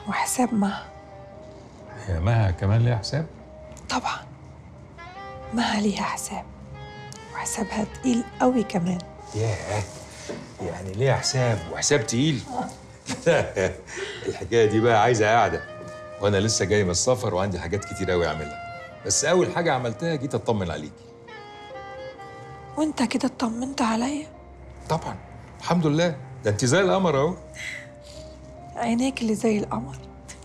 وحساب مها هي مها كمان ليها حساب طبعا مها ليها حساب وحسابها تقيل قوي كمان ياه يعني ليها حساب وحساب تقيل الحكايه دي بقى عايزه قاعده وانا لسه جاي من السفر وعندي حاجات كتير قوي اعملها بس اول حاجه عملتها جيت اطمن عليكي وانت كده اطمنت عليا طبعا الحمد لله ده انت زي القمر اهو عينيك اللي زي القمر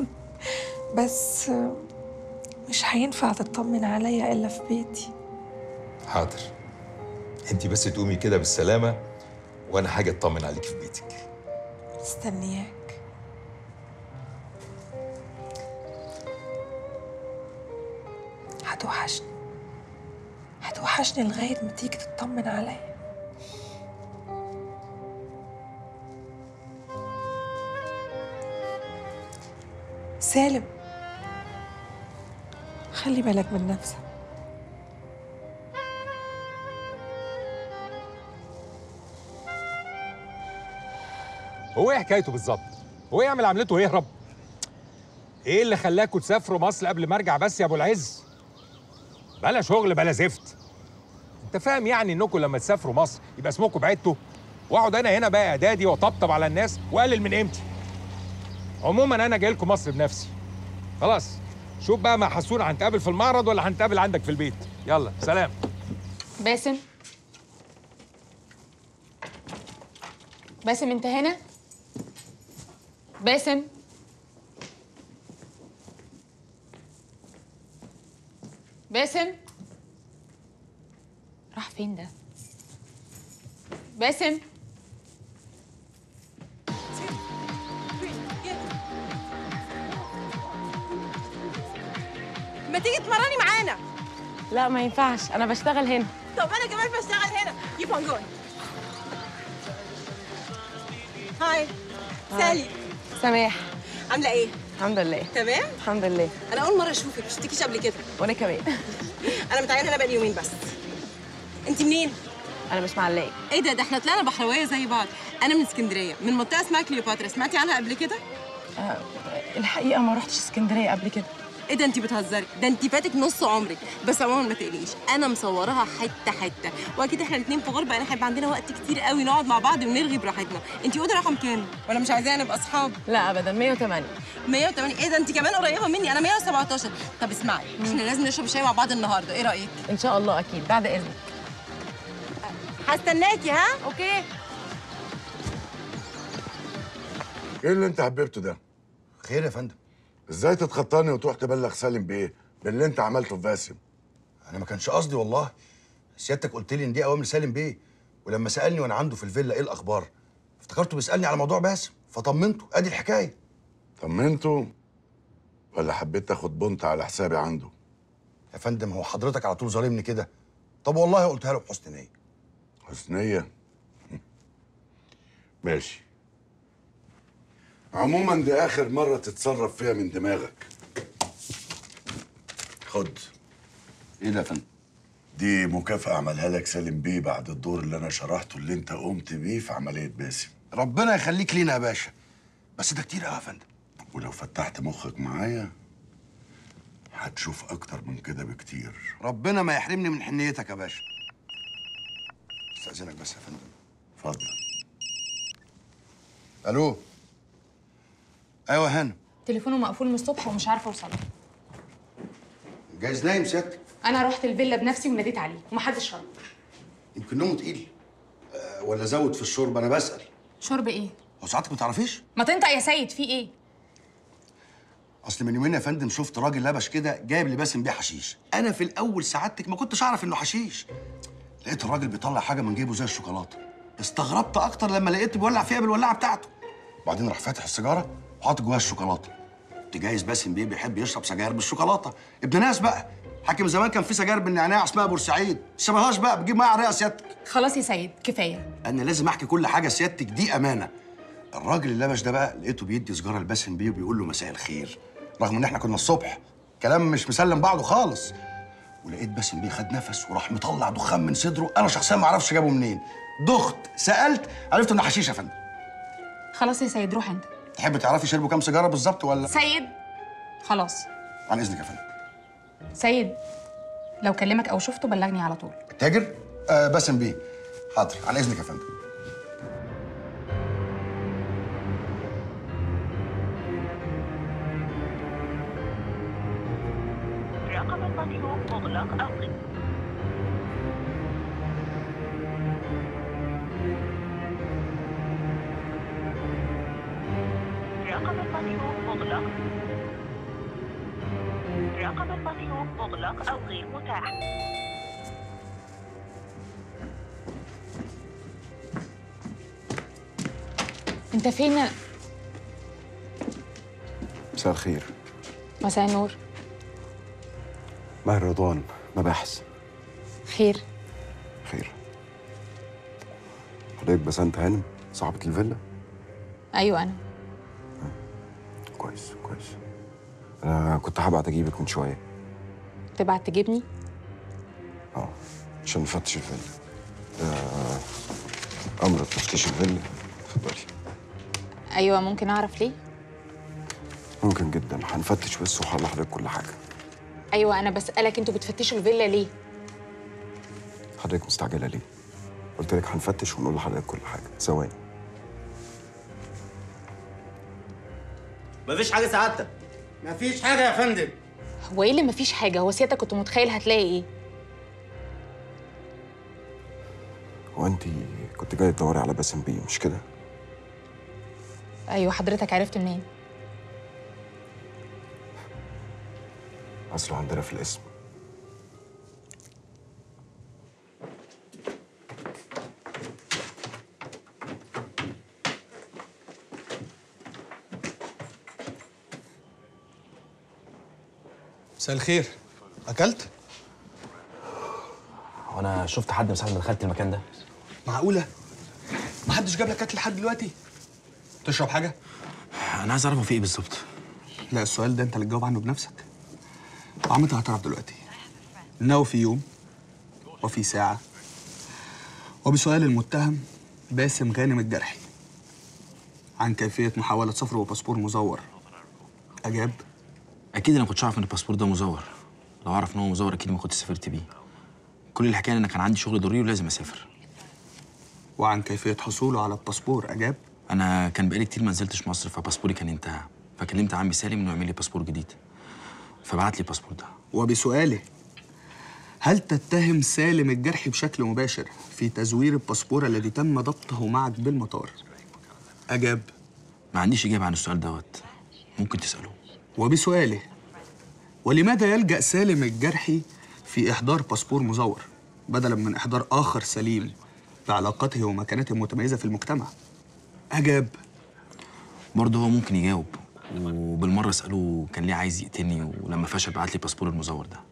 بس مش هينفع تطمن عليا الا في بيتي حاضر انت بس تقومي كده بالسلامه وانا حاجه اطمن عليكي في بيتك مستنياك هتوحشني هتوحشني لغاية ما تيجي تطمن عليا سالم خلي بالك من نفسك هو ايه حكايته بالظبط؟ هو ايه يعمل عملته ويهرب؟ ايه اللي خلاكوا تسافروا مصر قبل ما ارجع بس يا ابو العز؟ بلا شغل بلا زفت. انت فاهم يعني انكم لما تسافروا مصر يبقى اسمكم بعدتوا؟ واقعد انا هنا بقى اعدادي واطبطب على الناس واقلل من قيمتي. عموما انا جاي لكم مصر بنفسي. خلاص شوف بقى مع حسون هنتقابل في المعرض ولا هنتقابل عندك في البيت. يلا سلام. باسم باسم انت هنا باسم باسم راح فين ده باسم ما تيجي تمرني معانا لا ما ينفعش انا بشتغل هنا طب انا كمان بشتغل هنا keep on going هاي سالي سماح عامله ايه الحمد لله تمام الحمد لله انا اول مره اشوفك مش شفتكيش قبل كده وانا كمان انا متعينه هنا بقالي يومين بس انت منين انا مش معلقه ايه ده ده احنا طلعنا بحراويه زي بعض انا من اسكندريه من منطقه اسمها كليوباترا سمعتي عنها قبل كده آه الحقيقه ما رحتش اسكندريه قبل كده ايه ده انت بتهزري ده انت فاتك نص عمرك بس عموما ما تقلقيش انا مصوراها حته حته واكيد احنا الاثنين في غربه انا هيبقى عندنا وقت كتير قوي نقعد مع بعض ونرغي براحتنا انت اوضه رقم كام ولا مش عايزانا نبقى اصحاب لا ابدا 108 180 ايه ده انت كمان قريبه مني انا 117 طب اسمعي احنا لازم نشرب شاي مع بعض النهارده ايه رايك ان شاء الله اكيد بعد اذنك هستناكي ها اوكي ايه اللي انت حببته ده؟ خير يا فندم ازاي تتخطاني وتروح تبلغ سالم بايه؟ باللي انت عملته في باسم انا ما كانش قصدي والله سيادتك قلت لي ان دي اوامر سالم بيه ولما سالني وانا عنده في الفيلا ايه الاخبار افتكرته بيسالني على موضوع باسم فطمنته ادي الحكايه طمنته ولا حبيت تاخد بنت على حسابي عنده؟ يا فندم هو حضرتك على طول ظالمني كده طب والله قلتها له بحسن نيه حسنية ماشي عموما دي اخر مرة تتصرف فيها من دماغك خد ايه ده يا فندم دي مكافأة عملها لك سالم بيه بعد الدور اللي انا شرحته اللي انت قمت بيه في عملية باسم ربنا يخليك لينا يا باشا بس ده كتير قوي يا فندم ولو فتحت مخك معايا هتشوف اكتر من كده بكتير ربنا ما يحرمني من حنيتك يا باشا استاذنك بس يا فندم اتفضل الو ايوه هنا تليفونه مقفول من الصبح ومش عارفه اوصله جايز نايم سيادتك انا رحت الفيلا بنفسي وناديت عليه ومحدش رد يمكن نومه تقيل أه ولا زود في الشرب انا بسال شرب ايه هو ساعتك ما تعرفيش ما تنطق يا سيد في ايه اصل من يومين يا فندم شفت راجل لبش كده جايب لي باسم بيه حشيش انا في الاول سعادتك ما كنتش اعرف انه حشيش لقيت الراجل بيطلع حاجه من جيبه زي الشوكولاته استغربت اكتر لما لقيت بيولع فيها بالولاعه بتاعته وبعدين راح فاتح السيجاره وحاطط جواها الشوكولاته تجايز باسم بيه بيحب يشرب سجاير بالشوكولاته ابن ناس بقى حاكم زمان كان في سجاير بالنعناع اسمها بورسعيد شبهاش بقى بتجيب معاها رئه سيادتك خلاص يا سيد كفايه انا لازم احكي كل حاجه سيادتك دي امانه الراجل اللي لبش ده بقى لقيته بيدي سجاره لباسم بيه وبيقول له مساء الخير رغم ان احنا كنا الصبح كلام مش مسلم بعضه خالص ولقيت باسم بيه خد نفس وراح مطلع دخان من صدره انا شخصيا ما اعرفش جابه منين دخت سالت عرفت انه حشيش يا فندم خلاص يا سيد روح انت تحب تعرفي شربوا كام سيجاره بالظبط ولا سيد خلاص عن اذنك يا فندم سيد لو كلمك او شفته بلغني على طول تاجر آه باسم بيه حاضر عن اذنك يا فندم رقم المطلوب مغلق أو غير رقم المطلوب مغلق رقم المطلوب مغلق أو غير متاح انت فين مساء الخير مساء النور ماهر رضوان مباحث خير خير حضرتك بسنت هانم صاحبة الفيلا ايوه انا كويس كويس انا كنت هبعت اجيبك من شويه تبعت تجيبني اه عشان نفتش الفيلا ده امر تفتيش الفيلا اتفضلي ايوه ممكن اعرف ليه ممكن جدا هنفتش بس وهقول لحضرتك كل حاجه ايوه انا بسالك انتوا بتفتشوا الفيلا ليه حضرتك مستعجله ليه قلت لك هنفتش ونقول لحضرتك كل حاجه ثواني مفيش حاجة سعادتك مفيش حاجه يا فندم هو ايه اللي مفيش حاجه هو سيادتك كنت متخيل هتلاقي ايه هو انت كنت جاي تدوري على باسم بيه مش كده ايوه حضرتك عرفت منين اصله عندنا في الاسم مساء الخير اكلت وانا شفت حد من ساعة ما دخلت المكان ده معقوله محدش جاب لك اكل لحد دلوقتي تشرب حاجه انا عايز اعرف هو في ايه بالظبط لا السؤال ده انت اللي تجاوب عنه بنفسك وعمتها هتعرف دلوقتي انه في يوم وفي ساعه وبسؤال المتهم باسم غانم الجرحي عن كيفيه محاوله سفره بباسبور مزور اجاب اكيد انا ما كنتش اعرف ان الباسبور ده مزور لو اعرف ان هو مزور اكيد ما كنت سافرت بيه كل الحكايه ان كان عندي شغل ضروري ولازم اسافر وعن كيفيه حصوله على الباسبور اجاب انا كان بقالي كتير ما نزلتش مصر فباسبوري كان انتهى فكلمت عمي سالم انه يعمل لي باسبور جديد فبعت لي الباسبور ده وبسؤاله هل تتهم سالم الجرحي بشكل مباشر في تزوير الباسبور الذي تم ضبطه معك بالمطار؟ أجاب ما عنديش اجابه عن السؤال دوت ممكن تساله وبسؤاله ولماذا يلجأ سالم الجرحي في إحضار باسبور مزور بدلا من إحضار آخر سليم لعلاقته ومكانته المتميزة في المجتمع؟ أجاب برضه هو ممكن يجاوب وبالمره اساله كان ليه عايز يقتلني ولما فشل بعت لي الباسبور المزور ده